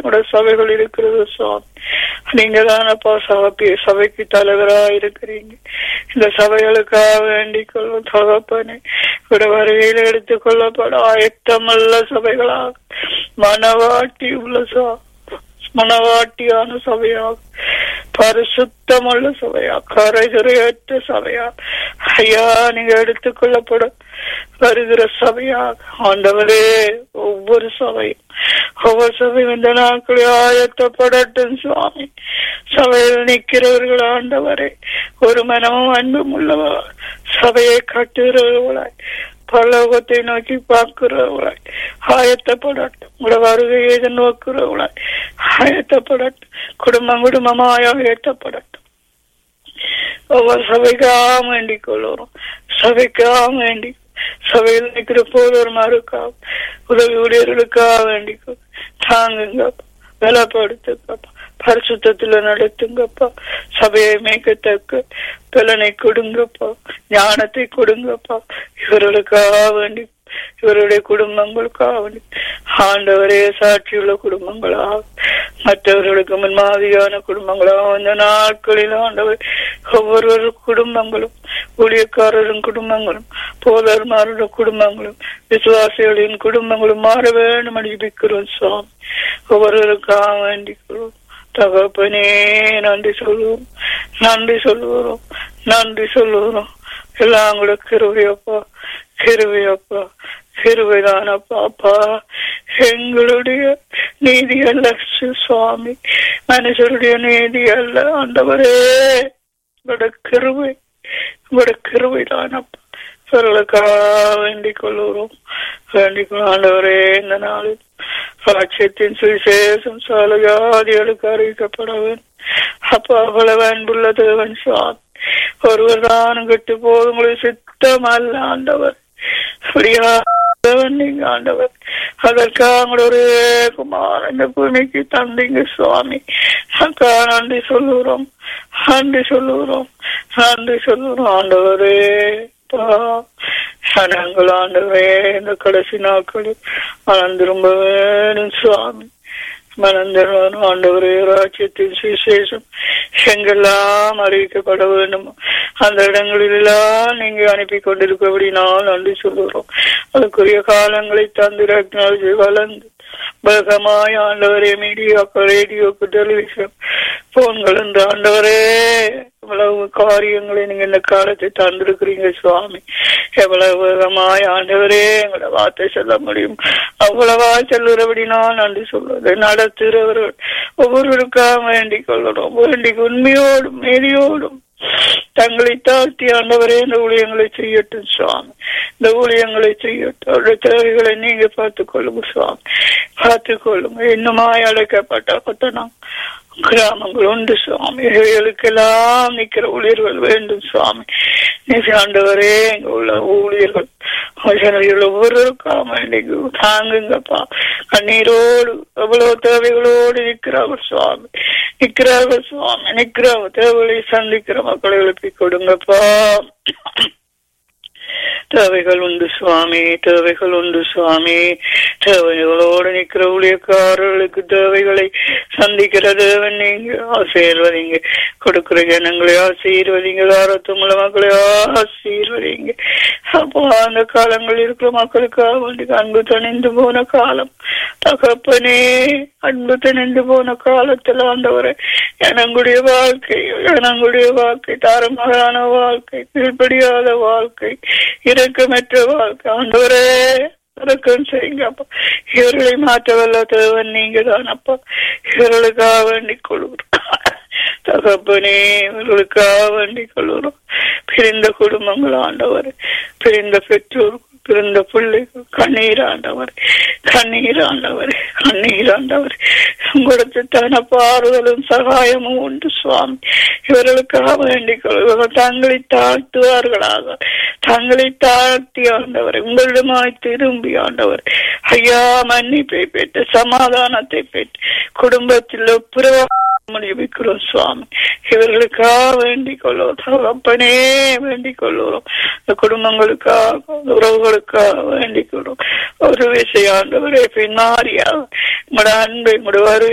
உங்களோட சபைகள் இருக்கிறது சுவாமி நீங்க தானப்பா சபை சபைக்கு தலைவரா இருக்கிறீங்க இந்த சபைகளுக்காக வேண்டிக் கொள்ளும் தகப்பனே உங்களோட வருகையில் எடுத்துக் கொள்ளப்பட ஆயத்தமல்ல சபைகளாக மனவாட்டி உள்ள சா மனவாட்டியான சபையாக பரிசுத்தமுள்ள சபையா கரைதுரையற்ற சபையா ஐயா நீங்க எடுத்துக்கொள்ளப்படும் வருகிற சபையாக ஆண்டவரே ஒவ்வொரு சபையும் ஒவ்வொரு சபையும் இந்த நாட்களில் ஆயத்தப்படட்டும் சுவாமி சபையில் நிற்கிறவர்கள் ஆண்டவரே ஒரு மனமும் அன்பும் உள்ளவர் சபையை கட்டுகிறவர்களாய் பரலோகத்தை நோக்கி பார்க்கிறவர்களாய் ஆயத்தப்படட்டும் உங்களோட வருகையை எதிர்நோக்கிறவர்களாய் ஆயத்தப்படட்டும் குடும்பம் குடும்பமாய் ஆயத்தப்படட்டும் ஒவ்வொரு சபைக்காக வேண்டிக் கொள்ளுறோம் சபைக்காக வேண்டி சபையில் நிற்கிற போதோர்மாருக்காக உதவி ஊழியர்களுக்காக வேண்டிக்கோ தாங்குங்கப்பா பலப்படுத்துங்கப்பா பரிசுத்தத்துல நடத்துங்கப்பா சபையை மேய்க்கத்தக்க பலனை கொடுங்கப்பா ஞானத்தை கொடுங்கப்பா இவர்களுக்காக வேண்டி இவருடைய குடும்பங்களுக்காக வேண்டி ஆண்டவரே சாட்சியுள்ள குடும்பங்களாக மற்றவர்களுக்கு முன்மாதிரியான குடும்பங்களாக இந்த நாட்களில் ஆண்டவர் ஒவ்வொரு குடும்பங்களும் ஊழியக்காரரின் குடும்பங்களும் போதர்மாரோட குடும்பங்களும் விசுவாசிகளின் குடும்பங்களும் மாற வேண்டும் அடிப்பிக்கிறோம் சுவாமி ஒவ்வொருவருக்காக வேண்டிக்கிறோம் தகப்பனே நன்றி சொல்லுவோம் நன்றி சொல்லுவோம் நன்றி சொல்லுவோம் எல்லாம் கூட கிருவையப்பா கிருவையப்பா கிருவைதானப்பா அப்பா எங்களுடைய நீதி அல்ல சுவாமி மனுஷருடைய நீதி அல்ல ஆண்டவரே உங்களோட கிருவை உங்களோட கிருவைதானப்பா அவர்களுக்காக வேண்டிக் கொள்ளுகிறோம் வேண்டிக் கொள்ள ஆண்டவரே இந்த நாளில் சாட்சியத்தின் சுவிசேஷம் சால ஜாதிகளுக்கு அறிவிக்கப்பட வேண்டும் அப்பா அவ்வளவு அன்புள்ள தேவன் சுவாமி ஒருவர் தானும் கெட்டு போது உங்களுக்கு சித்தம் அல்ல ஆண்டவர் அப்படியா தேவன் நீங்க ஆண்டவர் அதற்காக ஒரு குமார் இந்த பூமிக்கு தந்தீங்க சுவாமி அக்கா நன்றி சொல்லுகிறோம் நன்றி சொல்லுகிறோம் நன்றி சொல்லுகிறோம் ஆண்டவரே நாங்கள் ஆண்டவரே இந்த கடைசி நாட்களில் மனம் திரும்ப வேணும் சுவாமி மனந்திரன் ஆண்டவரே ராஜ்யத்தின் சுவிசேஷம் எங்கெல்லாம் அறிவிக்கப்பட வேண்டும் அந்த இடங்களிலெல்லாம் நீங்க அனுப்பி கொண்டிருக்கபடினால் நன்றி சொல்லுகிறோம் அதுக்குரிய காலங்களை தந்து டெக்னாலஜி வளர்ந்து வேகமாய் ஆண்டவரே மீடியாக்கள் ரேடியோக்கு டெலிவிஷன் போன்கள் இந்த ஆண்டவரே எவ்வளவு காரியங்களை நீங்க இந்த காலத்தை தந்திருக்கிறீங்க சுவாமி எவ்வளவு வேகமாய் ஆண்டவரே எங்களை வார்த்தை சொல்ல முடியும் அவ்வளவா சொல்லுறபடினா நன்றி சொல்வது நடத்துகிறவர்கள் ஒவ்வொருவருக்காக வேண்டிக் கொள்ளணும் வேண்டிக் உண்மையோடும் மேதியோடும் தங்களை தாழ்த்தி ஆண்டவரே இந்த ஊழியங்களை செய்யட்டும் சுவாமி இந்த ஊழியங்களை செய்யட்டும் அவருடைய தேவைகளை நீங்க பார்த்துக் கொள்ளுங்க சுவாமி பார்த்துக் கொள்ளுங்க இன்னுமாய் அழைக்கப்பட்ட கொத்தனம் கிராமங்கள் உண்டு சுவாமி இவைகளுக்கெல்லாம் நிக்கிற ஊழியர்கள் வேண்டும் சுவாமி நீ ஆண்டவரே எங்க உள்ள ஊழியர்கள் ஒவ்வொருக்காம இன்னைக்கு தாங்குங்கப்பா கண்ணீரோடு எவ்வளவு தேவைகளோடு நிற்கிறார்கள் சுவாமி நிற்கிறார்கள் சுவாமி நிற்கிறாங்க தேவைகளை சந்திக்கிற மக்களை எழுப்பி கொடுங்கப்பா தேவைகள் உண்டு சுவாமி தேவைகள் உண்டு சுவாமி தேவைகளோடு நிற்கிற ஊழியக்காரர்களுக்கு தேவைகளை சந்திக்கிற தேவன் நீங்க ஆசீர்வதிங்க கொடுக்கிற ஜனங்களை ஆசீர்வதிங்க ஆரோத்தமுள்ள மக்களை ஆசீர்வதிங்க அப்போ அந்த காலங்கள் இருக்கிற மக்களுக்காக வேண்டி அன்பு தணிந்து போன காலம் தகப்பனே அன்பு தணிந்து போன காலத்தில் ஆண்டவரை எனங்களுடைய வாழ்க்கை எனங்களுடைய வாழ்க்கை தாரமகளான வாழ்க்கை கீழ்படியாத வாழ்க்கை இரக்கமற்ற வாழ்க்கை ஆண்டவரே இறக்கம் செய்யுங்க அப்பா இவர்களை மாற்ற வல்ல தேவன் நீங்க தான் அப்பா இவர்களுக்காக வேண்டிக் கொள்கிறோம் தகப்பனே இவர்களுக்காக வேண்டிக் கொள்கிறோம் பிரிந்த குடும்பங்கள் ஆண்டவர் பிரிந்த பெற்றோர் பிறந்த பிள்ளைகள் கண்ணீர் ஆண்டவர் கண்ணீர் ஆண்டவர் கண்ணீர் ஆண்டவர் உங்களுக்கு தன பாறுதலும் சகாயமும் உண்டு சுவாமி இவர்களுக்காக வேண்டிக் கொள்வார்கள் தங்களை தாழ்த்துவார்களாக தங்களை தாழ்த்தி ஆண்டவர் உங்களிடமாய் திரும்பி ஆண்டவர் ஐயா மன்னிப்பை பெற்று சமாதானத்தை பெற்று குடும்பத்தில் புறவா முடிவிக்கிறோம் சுவாமி இவர்களுக்காக வேண்டிக் கொள்ளுவோம் தகப்பனே வேண்டிக் கொள்ளுவோம் இந்த குடும்பங்களுக்காக உறவுகளுக்காக வேண்டிக் கொள்ளும் ஒரு விஷயம் ஆண்டவரே பின்னாரியா உங்களோட அன்பை உங்களோட வருகை